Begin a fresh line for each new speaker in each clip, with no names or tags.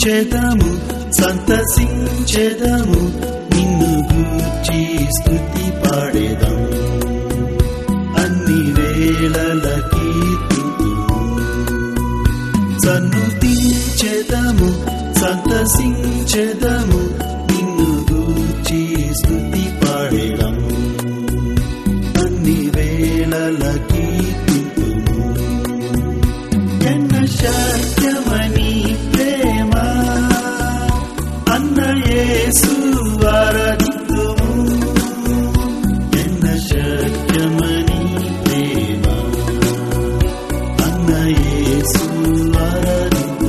సన్నుతించెదము సంతసించెదము నిన్ను గూర్చి స్తుతి పాడేదం అన్ని వేళల కీర్తింతుము సన్నుతించెదము సంతసించెదము నిన్ను గూర్చి స్తుతి పాడేదం అన్ని వేళల కీర్తింతుము ఎన్న శక్యమని ప్రేమ అన్న యేసు ఆరాధితుము ఎన్న శక్యమని ప్రేమ అన్న యేసు ఆరాధితుము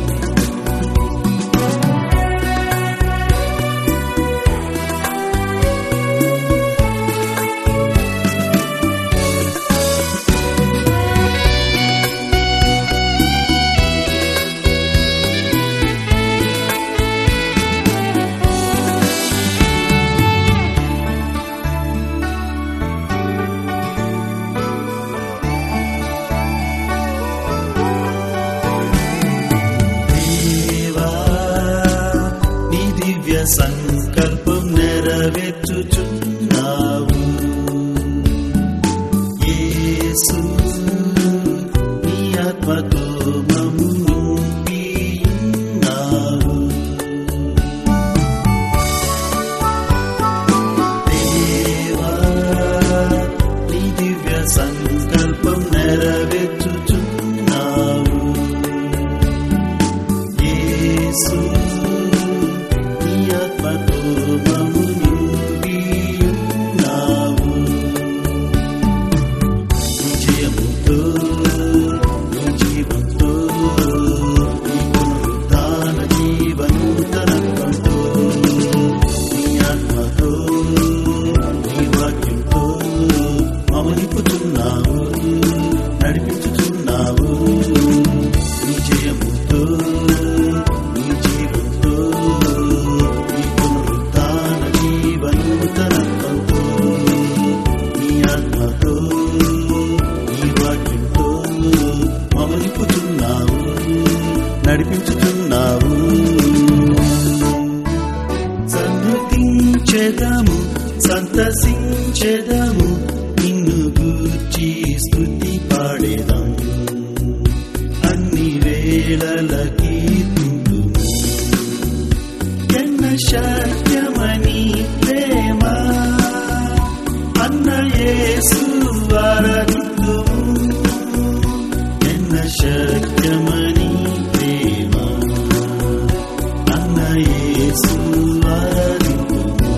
దేవా నీ దివ్య సంకల్పం నెరవేర్చుచున్నావు యేసు నీ ఆత్మతో మమ్ము నింపియున్నావు దేవా నీ దివ్య సంకల్పం నెరవేర్చుచున్నావు యేసు నీ ఆత్మతో మమ్ము నింపియున్నావు విజయముతో నీ జీవంతో నీ పునరుద్ధాన జీవనూతనత్వంతో నీ ఆత్మతో నీ వాక్యంతో మమ్ము నింపుచున్నావు నడిపించుచున్నావు నీ జయముతో నీ జీవంతో నీ పునరుద్ధాన జీవనూతనత్వంతో నీ ఆత్మతో నీ వాక్యంతో మమలిపుచున్నావు నడిపించుచున్నావు సన్నుతించెదము సంతసించెదము నిన్ను గూర్చి స్తుతి పాడేదం అన్ని వేళల కీర్తింతుము ఎన్న శక్యమని ప్రేమ అన్న యేసు ఆరాధితుము ఎన్న శక్యమని ప్రేమ అన్న యేసు ఆరాధితుము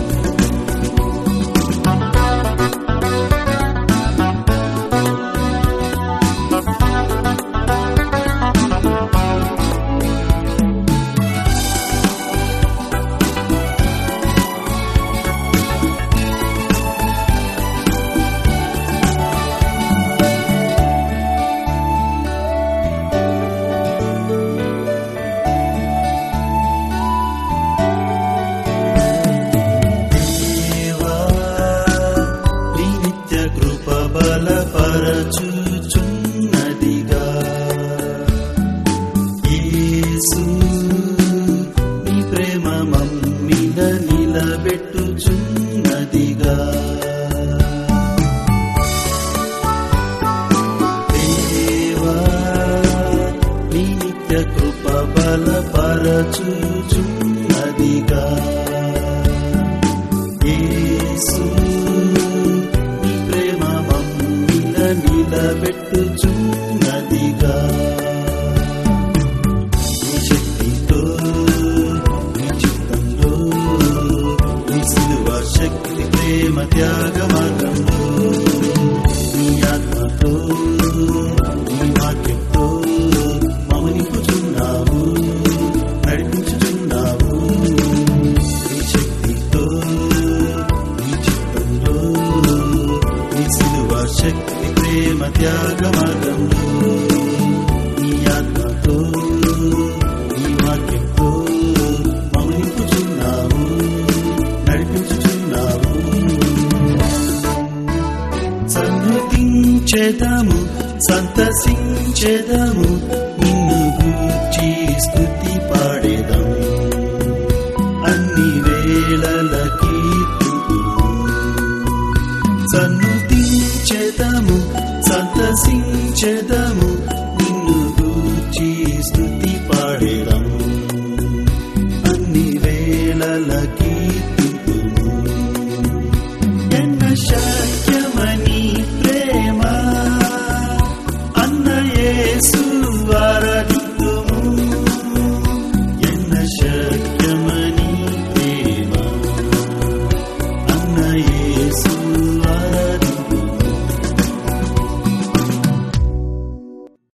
దేవా నీ నిత్య కృప బలపరచుచున్నదిగా యేసు నీ ప్రేమ మమ్మిన నిలబెట్టుచున్నదిగా దేవా నీ నిత్య కృప బలపరచుచున్నదిగా యేసు నీ ప్రేమ మమ్మిల నిలబెట్టుచున్నదిగా నీ శక్తితో నీ చిత్తంలో నీ సిలువ శక్తి ప్రేమ త్యాగ మార్గంలో నీ ఆత్మతో నీ వాక్యంతో మమనిపుచున్నావు నడిపించుచున్నావు నీ శక్తితో నీ చిత్తంలో నీ సిలువ శక్తి ప్రేమ త్యాగ మార్గంలో నీ ఆత్మతో నీ వాక్యంతో మమనిపుచున్నావు నడిపించుచున్నావు సన్నుతించెదము సంతసించెదము నిన్ను గూర్చి స్తుతి పాడేద పరవశించెదము నిన్ను గూర్చి స్తుతి పాడేదం అన్ని వేళల కీర్తి